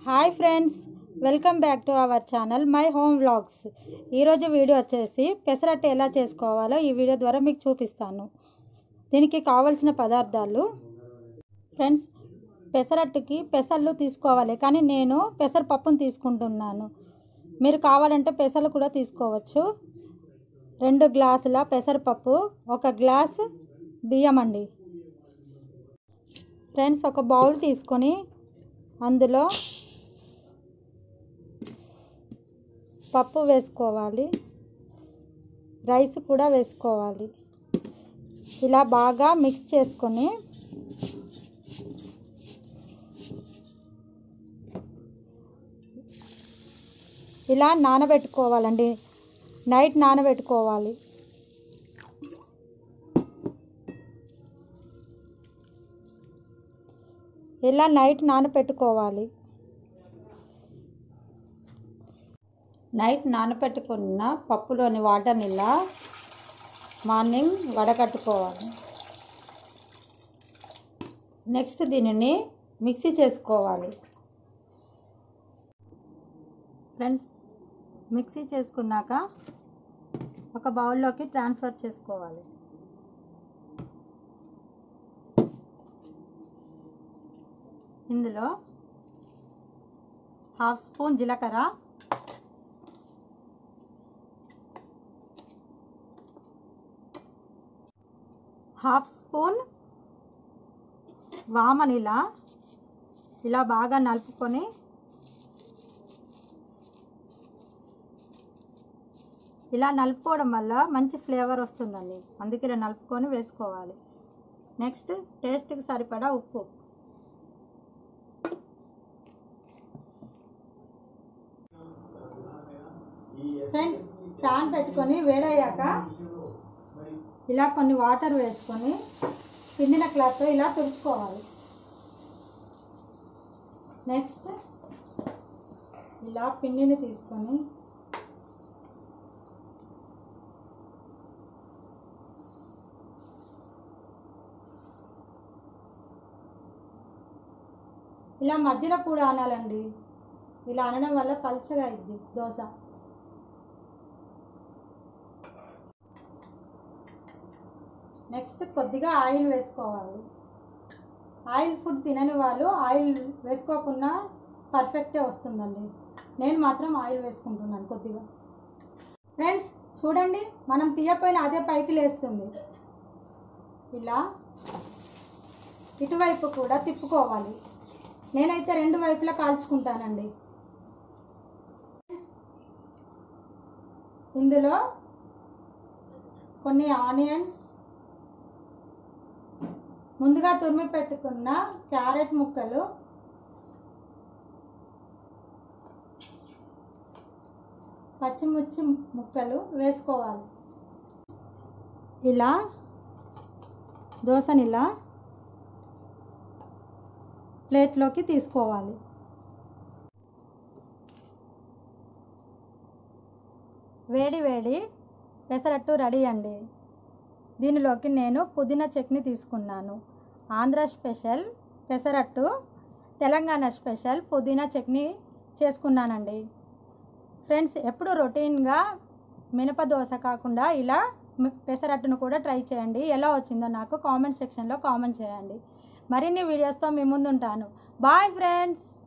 hi friends welcome back to our channel my home vlogs ఈరోజు video వచ్చేసి పెసరట్టు ఎలా చేసుకోవాలో ఈ వీడియో ద్వారా మీకు చూపిస్తాను దీనికి కావలసిన పదార్థాలు ఫ్రెండ్స్ పెసరట్టుకి పెసళ్ళు తీసుకోవాలి కానీ నేను పెసరపప్పును తీసుకుంటున్నాను మీరు కావాలంటే పెసలు కూడా తీసుకోవచ్చు రెండు గ్లాసుల పెసరపప్పు ఒక గ్లాస్ బియ్యం అండి ఫ్రెండ్స్ ఒక బౌల్ తీసుకొని అందులో పప్పు వేసుకోవాలి రైస్ కూడా వేసుకోవాలి ఇలా బాగా మిక్స్ చేసుకొని ఇలా నానబెట్టుకోవాలండి నైట్ నానబెట్టుకోవాలి ఇలా నైట్ నానబెట్టుకోవాలి నైట్ నానబెట్టుకున్న పప్పులోని వాటర్ని ఇలా మార్నింగ్ వడకట్టుకోవాలి నెక్స్ట్ దీనిని మిక్సీ చేసుకోవాలి ఫ్రెండ్స్ మిక్సీ చేసుకున్నాక ఒక బౌల్లోకి ట్రాన్స్ఫర్ చేసుకోవాలి ఇందులో హాఫ్ స్పూన్ జీలకర్ర హాఫ్ స్పూన్ వామనిలా ఇలా బాగా నలుపుకొని ఇలా నలుపుకోవడం వల్ల మంచి ఫ్లేవర్ వస్తుందండి అందుకే ఇలా నలుపుకొని వేసుకోవాలి నెక్స్ట్ టేస్ట్కి సరిపడా ఉప్పు ఫ్రెండ్స్ ప్యాన్ పెట్టుకొని వేడయ్యాక ఇలా కొన్ని వాటర్ వేసుకొని పిండిన క్లాత్తో ఇలా తుడుచుకోవాలి నెక్స్ట్ ఇలా పిండిని తీసుకొని ఇలా మధ్యలో కూడా అనాలండి ఇలా అనడం వల్ల పలుచగా అయింది దోశ నెక్స్ట్ కొద్దిగా ఆయిల్ వేసుకోవాలి ఆయిల్ ఫుడ్ తినని వాళ్ళు ఆయిల్ వేసుకోకుండా పర్ఫెక్టే వస్తుందండి నేను మాత్రం ఆయిల్ వేసుకుంటున్నాను కొద్దిగా ఫ్రెండ్స్ చూడండి మనం తీయపోయిన అదే పైకి లేస్తుంది ఇలా ఇటువైపు కూడా తిప్పుకోవాలి నేనైతే రెండు వైపులా కాల్చుకుంటానండి ఇందులో కొన్ని ఆనియన్స్ ముందుగా తురిమి పెట్టుకున్న క్యారెట్ ముక్కలు పచ్చిమిర్చి ముక్కలు వేసుకోవాలి ఇలా దోశని ఇలా ప్లేట్లోకి తీసుకోవాలి వేడి వేడి పెసరట్టు రెడీ అండి దీనిలోకి నేను పుదీనా చట్నీ తీసుకున్నాను ఆంధ్ర స్పెషల్ పెసరట్టు తెలంగాణ స్పెషల్ పుదీనా చట్నీ చేసుకున్నానండి ఫ్రెండ్స్ ఎప్పుడు రొటీన్గా మినప దోశ కాకుండా ఇలా పెసరట్టును కూడా ట్రై చేయండి ఎలా వచ్చిందో నాకు కామెంట్ సెక్షన్లో కామెంట్ చేయండి మరిన్ని వీడియోస్తో మీ ముందుంటాను బాయ్ ఫ్రెండ్స్